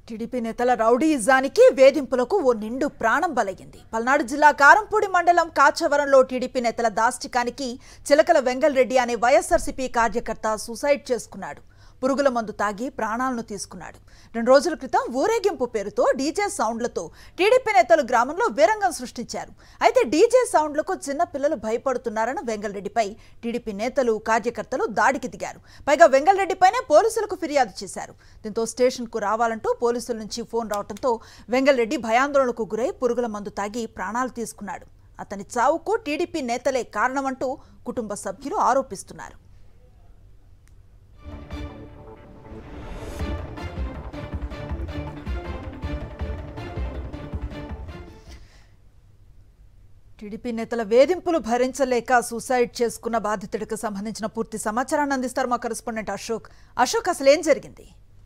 TDP నేతల రౌడీయిజానికి వేధింపులకు ఓ నిండు ప్రాణం బలగింది పల్నాడు జిల్లా కారంపూడి మండలం కాచవరంలో టీడీపీ నేతల దాష్టికానికి చిలకల వెంగళరెడ్డి అనే వైఎస్ఆర్సీపీ కార్యకర్త సూసైడ్ చేసుకున్నాడు పురుగుల మందు తాగి ప్రాణాలను తీసుకున్నాడు రెండు రోజుల క్రితం ఊరేగింపు పేరుతో డీజే సౌండ్లతో టీడీపీ నేతలు గ్రామంలో వీరంగం సృష్టించారు అయితే డీజే సౌండ్లకు చిన్న పిల్లలు భయపడుతున్నారన్న వెంగళరెడ్డిపై టీడీపీ నేతలు కార్యకర్తలు దాడికి దిగారు పైగా వెంగళరెడ్డిపైనే పోలీసులకు ఫిర్యాదు చేశారు దీంతో స్టేషన్కు రావాలంటూ పోలీసుల నుంచి ఫోన్ రావడంతో వెంగళరెడ్డి భయాందోళనకు గురై పురుగుల మందు తాగి ప్రాణాలు తీసుకున్నాడు అతని చావుకు టీడీపీ నేతలే కారణమంటూ కుటుంబ సభ్యులు ఆరోపిస్తున్నారు టీడీపీ నేతల వేధింపులు భరించలేక సూసైడ్ చేసుకున్న బాధితుడికి సంబంధించిన పూర్తి సమాచారాన్ని అందిస్తారు మా కరెస్పాండెంట్ అశోక్ అశోక్ అసలు ఏం జరిగింది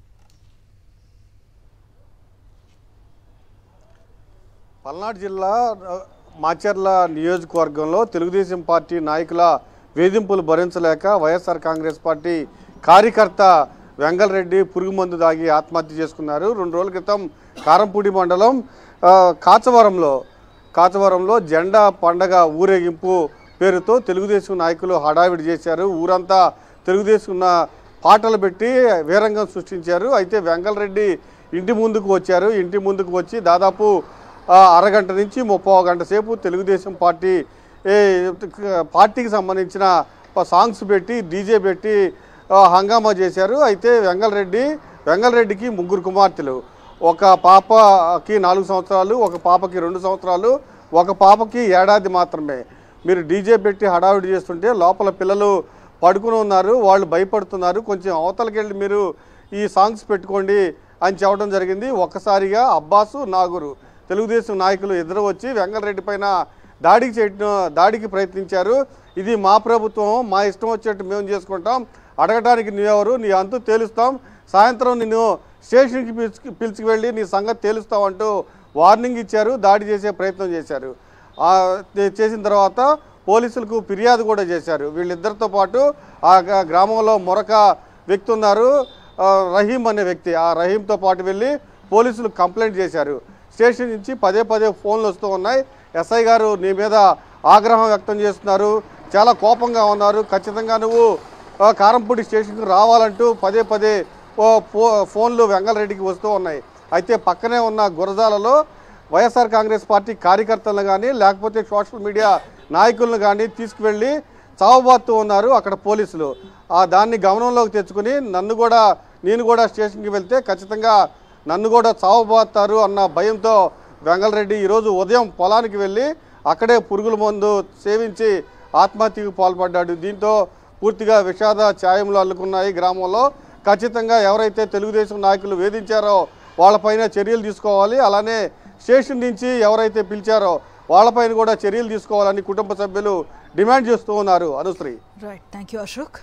పల్నాడు జిల్లా ఆ, మాచర్ల నియోజకవర్గంలో తెలుగుదేశం పార్టీ నాయకుల వేధింపులు భరించలేక వైఎస్ఆర్ కాంగ్రెస్ పార్టీ కార్యకర్త వెంగళరెడ్డి పురుగు మందు దాగి ఆత్మహత్య చేసుకున్నారు రెండు రోజుల క్రితం కారంపూడి మండలం ఆ, కాచవరంలో కాచవరంలో జెండా పండగ ఊరేగింపు పేరుతో తెలుగుదేశం నాయకులు హడావిడి చేశారు ఊరంతా తెలుగుదేశం ఉన్న పాటలు పెట్టి వీరంగం సృష్టించారు అయితే వెంగళరెడ్డి ఇంటి ముందుకు వచ్చారు ఇంటి ముందుకు వచ్చి దాదాపు ఆ, అరగంట నుంచి ముప్పై గంట సేపు తెలుగుదేశం పార్టీ ఏ, పార్టీకి సంబంధించిన ప- సాంగ్స్ పెట్టి డీజే పెట్టి ఆ, హంగామా చేశారు అయితే వెంగళరెడ్డి వెంగళరెడ్డికి ముగ్గురు కుమార్తెలు ఒక పాపకి నాలుగు సంవత్సరాలు ఒక పాపకి రెండు సంవత్సరాలు ఒక పాపకి ఏడాది మాత్రమే మీరు డీజే పెట్టి హడావిడి చేస్తుంటే లోపల పిల్లలు పడుకుని ఉన్నారు వాళ్ళు భయపడుతున్నారు కొంచెం అవతలకి వెళ్ళి మీరు ఈ సాంగ్స్ పెట్టుకోండి అని చెప్పడం జరిగింది ఒక్కసారిగా అబ్బాసు నాగురు తెలుగుదేశం నాయకులు ఎదురు వచ్చి వెంగళరెడ్డి పైన దాడికి చేయడం దాడికి ప్రయత్నించారు ఇది మా ప్రభుత్వం మా ఇష్టం వచ్చేట్టు మేము చేసుకుంటాం అడగడానికి నువ్వెవరు నీ అంతు తేలుస్తాం సాయంత్రం నిన్ను స్టేషన్కి పిలిచి పిలిచి వెళ్ళి నీ సంగతి తేలుస్తామంటూ వార్నింగ్ ఇచ్చారు దాడి చేసే ప్రయత్నం చేశారు ఆ, చే- చేసిన తర్వాత పోలీసులకు ఫిర్యాదు కూడా చేశారు వీళ్ళిద్దరితో పాటు ఆ గ- గ్రామంలో మరొక వ్యక్తి ఉన్నారు ఆ, రహీం అనే వ్యక్తి ఆ రహీంతో పాటు వెళ్ళి పోలీసులు కంప్లైంట్ చేశారు స్టేషన్ నుంచి పదే పదే ఫోన్లు వస్తూ ఉన్నాయి ఎస్ఐ గారు నీ మీద ఆగ్రహం వ్యక్తం చేస్తున్నారు చాలా కోపంగా ఉన్నారు ఖచ్చితంగా నువ్వు ఆ, కారంపూడి స్టేషన్కి రావాలంటూ పదే పదే ఓ ఫో ఫోన్లు వెంగళరెడ్డికి వస్తూ ఉన్నాయి అయితే పక్కనే ఉన్న గురజాలలో వైఎస్ఆర్ కాంగ్రెస్ పార్టీ కార్యకర్తలను కానీ లేకపోతే సోషల్ మీడియా నాయకులను కానీ తీసుకువెళ్ళి చావబాత్తు ఉన్నారు అక్కడ పోలీసులు ఆ దాన్ని గమనంలోకి తెచ్చుకుని నన్ను కూడా నేను కూడా స్టేషన్కి వెళ్తే ఖచ్చితంగా నన్ను కూడా చావబాతారు అన్న భయంతో వెంగళరెడ్డి ఈరోజు ఉదయం పొలానికి వెళ్ళి అక్కడే పురుగుల మందు సేవించి ఆత్మహత్యకు పాల్పడ్డాడు దీంతో పూర్తిగా విషాద ఛాయములు అల్లుకున్నాయి గ్రామంలో ఖచ్చితంగా ఎవరైతే తెలుగుదేశం నాయకులు వేధించారో వాళ్ళపైన చర్యలు తీసుకోవాలి అలానే స్టేషన్ నుంచి ఎవరైతే పిలిచారో వాళ్ళపైన కూడా చర్యలు తీసుకోవాలని కుటుంబ సభ్యులు డిమాండ్ చేస్తూ ఉన్నారు Anushree right thank you Ashok